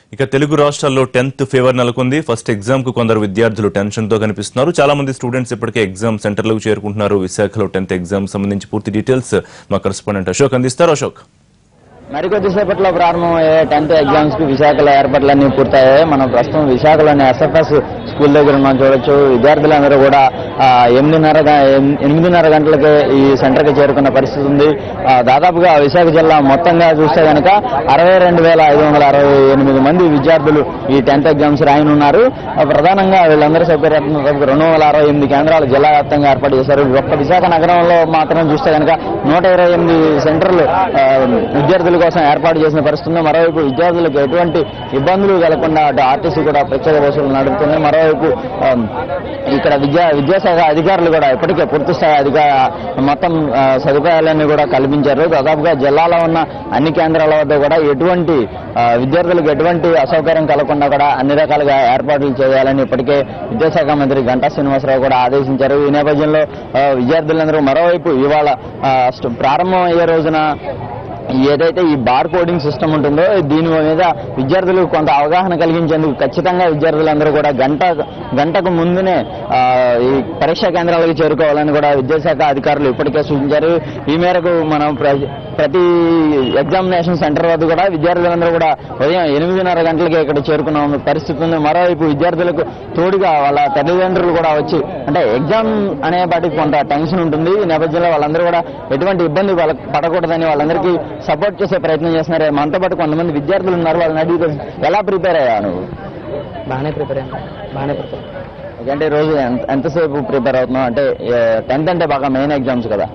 ఇక తెలుగు రాష్ట్రాల్లో టెన్త్ ఫీవర్ నెలకొంది ఫస్ట్ ఎగ్జామ్ కు కొందరు విద్యార్థులు టెన్షన్ తో కనిపిస్తున్నారు చాలా మంది స్టూడెంట్స్ ఇప్పటికే ఎగ్జామ్ సెంటర్లకు చేరుకుంటున్నారు విశాఖలో టెన్త్ ఎగ్జామ్ సంబంధించి పూర్తి డీటెయిల్స్ మా కరెస్పాండెంట్ అశోక్ అందిస్తారు అశోక్ మరికొద్దిసేపట్లో ప్రారంభమయ్యే టెన్త్ ఎగ్జామ్స్ కి విశాఖలో ఏర్పాట్లన్నీ పూర్తయ్యాయి మనం ప్రస్తుతం విశాఖలోని ఎస్ఎఫ్ఎస్ స్కూల్ దగ్గర ఉన్నాం చూడొచ్చు విద్యార్థులందరూ కూడా ఆ, ఎనిమిదిన్నర గ- ఎన్- ఎనిమిదిన్నర గంటలకే ఈ సెంటర్ కి చేరుకున్న పరిస్థితి ఉంది ఆ, దాదాపుగా విశాఖ జిల్లా మొత్తంగా చూస్తే కనుక అరవై రెండు వేల ఐదు వందల అరవై ఎనిమిది మంది విద్యార్థులు ఈ టెన్త్ ఎగ్జామ్స్ రాయనున్నారు ఆ, ప్రధానంగా వీళ్ళందరూ సౌకర్యాత్మక రెండు వందల అరవై ఎనిమిది కేంద్రాలు జిల్లా వ్యాప్తంగా ఏర్పాటు చేశారు ఒక్క విశాఖ నగరంలో మాత్రం చూస్తే కనుక నూట ఇరవై ఎనిమిది సెంటర్లు ఆ, విద్యార్థుల కోసం ఏర్పాటు చేసిన పరిస్థితి ఉంది మరోవైపు విద్యార్థులకు ఎటువంటి ఇబ్బందులు కలగకుండా అటు ఆర్టీసీ కూడా ప్రత్యేక బస్సులు నడుపుతుంది మరోవైపు ఆ, ఇక్కడ విద్యా విద్యాశాఖ అధికారులు కూడా ఇప్పటికే పూర్తి స్థాయి అధికార మొత్తం ఆ, సదుపాయాలన్నీ కూడా కల్పించారు దాదాపుగా జిల్లాలో ఉన్న అన్ని కేంద్రాల వద్ద కూడా ఎటువంటి ఆ, విద్యార్థులకు ఎటువంటి అసౌకర్యం కలగకుండా కూడా అన్ని రకాలుగా ఏర్పాట్లు చేయాలని ఇప్పటికే విద్యాశాఖ మంత్రి గంటా శ్రీనివాసరావు కూడా ఆదేశించారు ఈ నేపథ్యంలో ఆ, విద్యార్థులందరూ మరోవైపు ఇవాళ ఆ, స్ట- ప్రారంభం అయ్యే రోజున ఏదైతే ఈ బార్ కోడింగ్ సిస్టమ్ ఉంటుందో దీని మీద విద్యార్థులకు కొంత అవగాహన కలిగించేందుకు ఖచ్చితంగా విద్యార్థులందరూ కూడా గంట గంటకు ముందునే ఆ, ఈ పరీక్షా కేంద్రాలకు చేరుకోవాలని కూడా విద్యాశాఖ అధికారులు ఇప్పటికే సూచించారు ఈ మేరకు మనం ప్ర- ప్రతి ఎగ్జామినేషన్ సెంటర్ వద్ద కూడా విద్యార్థులందరూ కూడా ఉదయం ఎనిమిదిన్నర గంటలకే ఇక్కడ చేరుకున్న పరిస్థితి ఉంది మరోవైపు విద్యార్థులకు తోడుగా వాళ్ళ తల్లిదండ్రులు కూడా వచ్చి అంటే ఎగ్జామ్ అనే వాటికి కొంత టెన్షన్ ఉంటుంది ఈ నేపథ్యంలో వాళ్ళందరూ కూడా ఎటువంటి ఇబ్బంది వాళ్ళ- పడకూడదని వాళ్ళందరికీ సపోర్ట్ చేసే ప్రయత్నం చేస్తున్నారు మనతో పాటు కొంతమంది విద్యార్థులు ఉన్నారు వాళ్ళని అడిగి ఎలా ప్రిపేర్ అయ్యా నువ్వు బాగానే ప్రిపేర్ అయ్యాను బాగానే ప్రిపేర్ అంటే రోజు ఎంత ఎంతసేపు ప్రిపేర్ అవుతున్నావు అంటే టెన్త్ అంటే బాగా మెయిన్ ఎగ్జామ్స్ కదా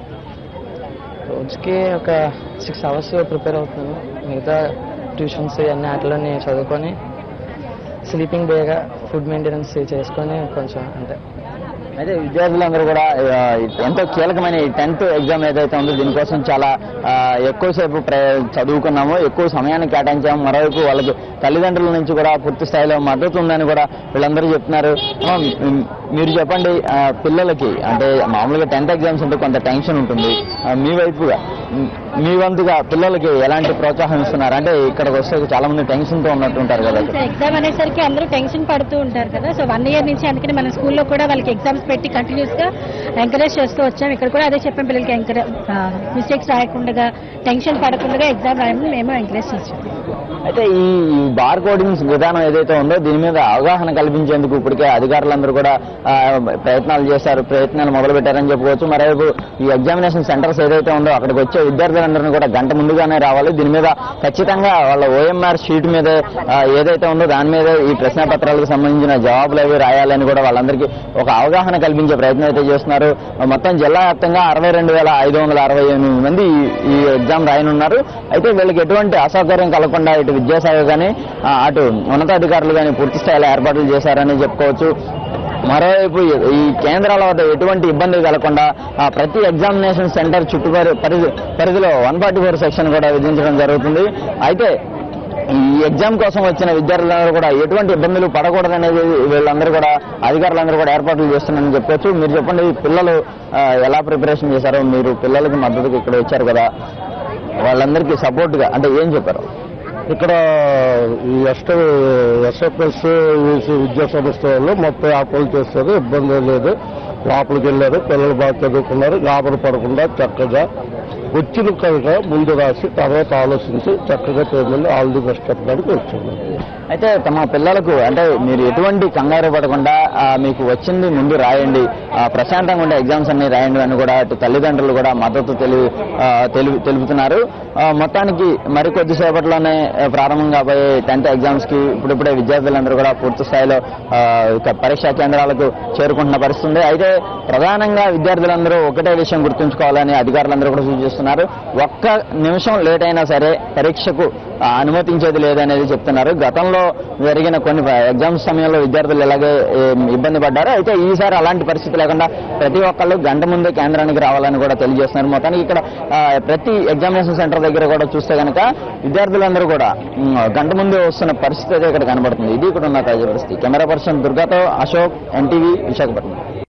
రోజుకి ఒక సిక్స్ అవర్స్ ప్రిపేర్ అవుతున్నాను మిగతా ట్యూషన్స్ అన్ని వాటిలోని చదువుకొని స్లీపింగ్ బేగా ఫుడ్ మెయింటెనెన్స్ చేసుకొని కొంచెం అంటే అయితే విద్యార్థులందరూ కూడా ఆ, ఎంతో కీలకమైన ఈ టెన్త్ ఎగ్జామ్ ఏదైతే ఉందో దీనికోసం చాలా ఆ, ఎక్కువసేపు ప్ర- చదువుకున్నాము ఎక్కువ సమయాన్ని కేటాయించాము మరోవైపు వాళ్ళకి తల్లిదండ్రుల నుంచి కూడా పూర్తి స్థాయిలో మద్దతు ఉందని కూడా వీళ్ళందరూ చెప్తున్నారు అమ్మ, మ్, మీరు చెప్పండి ఆ, పిల్లలకి అంటే మామూలుగా టెన్త్ ఎగ్జామ్స్ అంటే కొంత టెన్షన్ ఉంటుంది ఆ, మీ వైపుగా మ్, మీ వంతుగా పిల్లలకి ఎలాంటి ప్రోత్సాహం ఇస్తున్నారు అంటే ఇక్కడికి వస్తే చాలా మంది టెన్షన్తో ఉన్నట్టు ఉంటారు కదా ఎగ్జామ్ అనేసరికి అందరూ టెన్షన్ పడుతూ ఉంటారు కదా సో వన్ ఇయర్ నుంచి అందుకని మన స్కూల్లో కూడా వాళ్ళకి ఎగ్జామ్స్ పెట్టి కంటిన్యూస్ గా ఎంకరేజ్ చేస్తూ వచ్చాం ఇక్కడ కూడా అదే చెప్పాం పిల్లలకి ఎంకరేజ్ మిస్టేక్స్ రాయకుండా టెన్షన్ పడకుండా ఎగ్జామ్ రాయమని మేము ఎంకరేజ్ చేసాం అయితే ఈ బార్ కోడింగ్ విధానం ఏదైతే ఉందో దీని మీద అవగాహన కల్పించేందుకు ఇప్పటికే అధికారులందరూ కూడా ఆ, ప్రయత్నాలు చేశారు ప్రయత్నాలు మొదలు పెట్టారని చెప్పుకోవచ్చు మరోవైపు ఈ ఎగ్జామినేషన్ సెంటర్స్ ఏదైతే ఉందో అక్కడికి వచ్చే విద్యార్థులందరినీ కూడా గంట ముందుగానే రావాలి దీని మీద ఖచ్చితంగా వాళ్ళ ఓఎంఆర్ షీట్ మీద ఆ, ఏదైతే ఉందో దాని మీద ఈ ప్రశ్న పత్రాలకు సంబంధించిన జవాబులు అవి రాయాలని కూడా వాళ్ళందరికీ ఒక అవగాహన కల్పించే ప్రయత్నం అయితే చేస్తున్నారు మొత్తం జిల్లా వ్యాప్తంగా అరవై రెండు వేల ఐదు వందల అరవై ఎనిమిది మంది ఈ- ఈ ఎగ్జామ్ రాయనున్నారు అయితే వీళ్ళకి ఎటువంటి అసౌకర్యం కలగకుండా ఇటు విద్యాశాఖ కానీ ఆ, అటు ఉన్నతాధికారులు కానీ పూర్తి స్థాయిలో ఏర్పాట్లు చేశారని చెప్పుకోవచ్చు మరోవైపు ఈ కేంద్రాల వద్ద ఎటువంటి ఇబ్బంది కలగకుండా ఆ, ప్రతి ఎగ్జామినేషన్ సెంటర్ చుట్టుపరి పరిధి పరిధిలో వన్ ఫార్టీ ఫోర్ సెక్షన్ కూడా విధించడం జరుగుతుంది అయితే ఈ ఎగ్జామ్ కోసం వచ్చిన విద్యార్థులందరూ కూడా ఎటువంటి ఇబ్బందులు పడకూడదనేది వీళ్ళందరూ కూడా అధికారులందరూ కూడా ఏర్పాట్లు చేస్తున్నారని చెప్పొచ్చు మీరు చెప్పండి పిల్లలు ఆ, ఎలా ప్రిపరేషన్ చేశారో మీరు పిల్లలకి మద్దతుగా ఇక్కడ వచ్చారు కదా వాళ్ళందరికీ సపోర్ట్గా అంటే ఏం చెప్పారు ఇక్కడ ఈ ఎస్ట్ ఎస్ఎఫ్ఎస్ విద్యా సంస్థ వాళ్ళు మొత్తం ఆపలు చేస్తారు ఇబ్బంది లేదు లోపలికి వెళ్ళారు పిల్లలు బాగా చదువుకున్నారు గాబరు పడకుండా చక్కగా వచ్చిన కనుక ముందు రాసి తర్వాత ఆలోచించి చక్కగా పేమెంట్ ఆల్ ది బెస్ట్ చెప్పడానికి వచ్చాను అయితే తమ పిల్లలకు అంటే మీరు ఎటువంటి కంగారు పడకుండా ఆ, మీకు వచ్చింది ముందు రాయండి ఆ, ప్రశాంతంగా ఉండే ఎగ్జామ్స్ అన్ని రాయండి అని కూడా అటు తల్లిదండ్రులు కూడా మద్దతు తెలివి ఆ, తెలు- తెలుపుతున్నారు ఆ, మొత్తానికి మరి కొద్దిసేపట్లోనే ఆ, ప్రారంభం కాబోయే టెన్త్ ఎగ్జామ్స్ కి ఇప్పుడిప్పుడే విద్యార్థులందరూ కూడా పూర్తి స్థాయిలో ఆ, ఇక పరీక్షా కేంద్రాలకు చేరుకుంటున్న పరిస్థితి ఉంది అయితే ప్రధానంగా విద్యార్థులందరూ ఒకటే విషయం గుర్తుంచుకోవాలని అధికారులందరూ కూడా సూచిస్తున్నారు ఒక్క నిమిషం లేట్ అయినా సరే పరీక్షకు ఆ, అనుమతించేది లేదనేది చెప్తున్నారు గతంలో జరిగిన కొన్ని ఎగ్జామ్స్ సమయంలో విద్యార్థులు ఇలాగే ఏం, ఇబ్బంది పడ్డారు అయితే ఈసారి అలాంటి పరిస్థితి లేకుండా ప్రతి ఒక్కళ్ళు గంట ముందే కేంద్రానికి రావాలని కూడా తెలియజేస్తున్నారు మొత్తానికి ఇక్కడ ఆ, ప్రతి ఎగ్జామినేషన్ సెంటర్ దగ్గర కూడా చూస్తే కనుక విద్యార్థులందరూ కూడా ఉమ్, గంట ముందే వస్తున్న పరిస్థితి అయితే ఇక్కడ కనబడుతుంది ఇది ఇక్కడ ఉన్న తాజా పరిస్థితి కెమెరా పర్సన్ దుర్గాతో అశోక్ ఎన్టీవీ విశాఖపట్నం